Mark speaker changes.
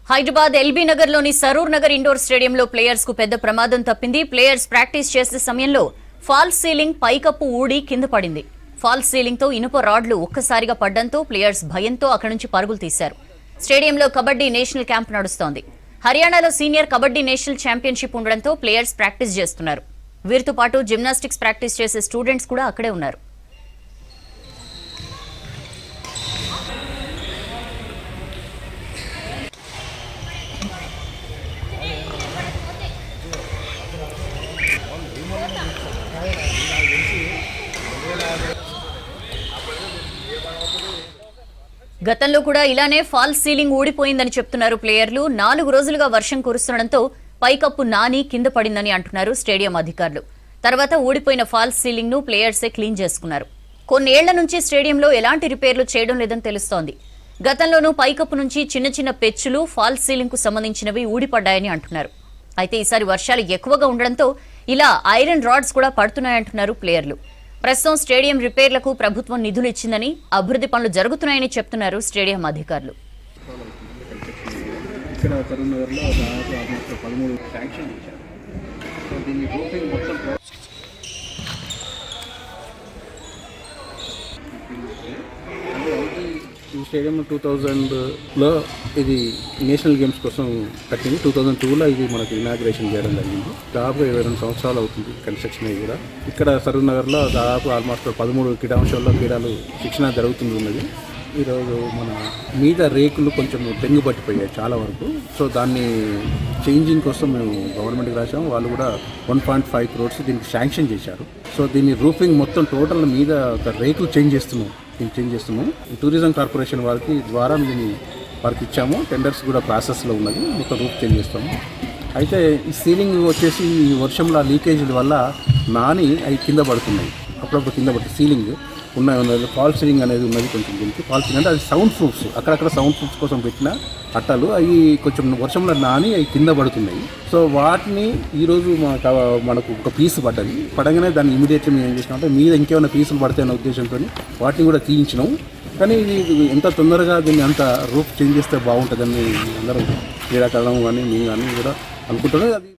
Speaker 1: Hyderabad LB Nagar లోని Saroor Nagar indoor స్టేడియంలో players కు పెద్ద ప్రమాదం తప్పింది ప్లేయర్స్ ప్రాక్టీస్ చేసే సమయంలో ఫాల్స్ సీలింగ్ పైకప్పు ఊడి కింద పడింది ఫాల్స్ సీలింగ్ తో ఇనుప రాడ్లు ఒక్కసారిగా పడ్డంతో ప్లేయర్స్ భయంతో అక్కడి నుంచి పరుగులు తీశారు స్టేడియంలో కబడ్డీ నేషనల్ క్యాంప్ నడుస్తోంది హర్యానాలో సీనియర్ కబడ్డీ నేషనల్ ఛాంపియన్షిప్ ఉండడంతో ప్లేయర్స్ ప్రాక్టీస్ చేస్తున్నారు వీరితో పాటు జిమ్నాస్టిక్స్ ప్రాక్టీస్ చేసే స్టూడెంట్స్ కూడా అక్కడే ఉన్నారు గతంలో కూడా ఇలానే ఫాల్స్ సీలింగ్ ఊడిపోయిందని చెప్తున్నారు ప్లేయర్లు నాలుగు రోజులుగా వర్షం కురుస్తుండటంతో పైకప్పు నాని కింద పడిందని అంటున్నారు స్టేడియం అధికారులు తర్వాత ఊడిపోయిన ఫాల్స్ సీలింగ్ ను ప్లేయర్సే క్లీన్ చేసుకున్నారు కొన్నేళ్ల నుంచి స్టేడియంలో ఎలాంటి రిపేర్లు చేయడం లేదని తెలుస్తోంది గతంలోనూ పైకప్పు నుంచి చిన్న చిన్న పెచ్చులు ఫాల్స్ సీలింగ్ కు సంబంధించినవి ఊడిపడ్డాయని అంటున్నారు అయితే ఈసారి వర్షాలు ఎక్కువగా ఉండడంతో ఇలా ఐరన్ రాడ్స్ కూడా పడుతున్నాయంటున్నారు ప్లేయర్లు ప్రస్తుతం స్టేడియం రిపేర్లకు ప్రభుత్వం నిధులు ఇచ్చిందని అభివృద్ధి పనులు జరుగుతున్నాయని చెప్తున్నారు స్టేడియం అధికారులు
Speaker 2: ఇక్కడ కరీంనగర్లో దాదాపు ఆల్మోస్ట్ పదమూడు శాంక్షన్ చేశారు సో దీన్ని రూపింగ్ మొత్తం ప్రో- అంటే ఇది ఈ స్టేడియం టూ థౌజండ్లో ఇది నేషనల్ గేమ్స్ కోసం కట్టింది టూ థౌజండ్ టూలో ఇది మనకి ఇనాగ్రేషన్ చేయడం జరిగింది దాదాపు ఇరవై రెండు సంవత్సరాలు అవుతుంది కన్స్ట్రక్షన్ అయ్యి కూడా ఇక్కడ సరూర్ నగర్లో దాదాపు ఆల్మోస్ట్ పదమూడు క్రీడాంశాల్లో క్రీడలు శిక్షణ జరుగుతుంది ఉన్నది ఈరోజు మన మీద రేకులు కొంచెం తెంగు పట్టిపోయాయి చాలా వరకు సో దాన్ని చేంజింగ్ కోసం మేము గవర్నమెంట్కి రాసాము వాళ్ళు కూడా వన్ పాయింట్ ఫైవ్ క్రోడ్స్ దీనికి శాంక్షన్ చేశారు సో దీన్ని రూఫింగ్ మొత్తం టోటల్ మీద ఒక రేకులు చేంజ్ చేస్తున్నాం దీన్ని చేంజ్ చేస్తున్నాం ఈ టూరిజం కార్పొరేషన్ వారికి ద్వారా దీన్ని వారికి ఇచ్చాము టెండర్స్ కూడా ప్రాసెస్లో ఉన్నది మొత్తం రూఫ్ చేంజ్ చేస్తాము అయితే ఈ సీలింగ్ వచ్చేసి ఈ వర్షంలో లీకేజీల వల్ల నాని అవి కింద పడుతున్నాయి అప్పుడప్పుడు కింద పడుతుంది సీలింగ్ ఉన్నాయి ఉన్నది ఫాల్ సీలింగ్ అనేది ఉన్నది కొంచెం దీనికి ఫాల్ సీలింగ్ అంటే అది సౌండ్ ప్రూఫ్స్ అక్కడక్కడ సౌండ్ ప్రూఫ్స్ కోసం పెట్టిన అట్టలు అవి కొంచెం వర్షంలో నాని అవి కింద పడుతున్నాయి సో వాటిని ఈరోజు మనకు మనకు ఒక పీస్ పడ్డది పడగానే దాన్ని ఇమీడియట్లీ మేము ఏం చేసినాం అంటే మీద ఇంకేమైనా పీసులు పడతాయి అనే ఉద్దేశంతో వాటిని కూడా తీయించినాం కానీ ఇది ఎంత తొందరగా దీన్ని అంత రూప్ చేంజ్ చేస్తే బాగుంటుందని అందరూ క్రీడాకాలం కానీ మేము కానీ కూడా అనుకుంటున్నాం అది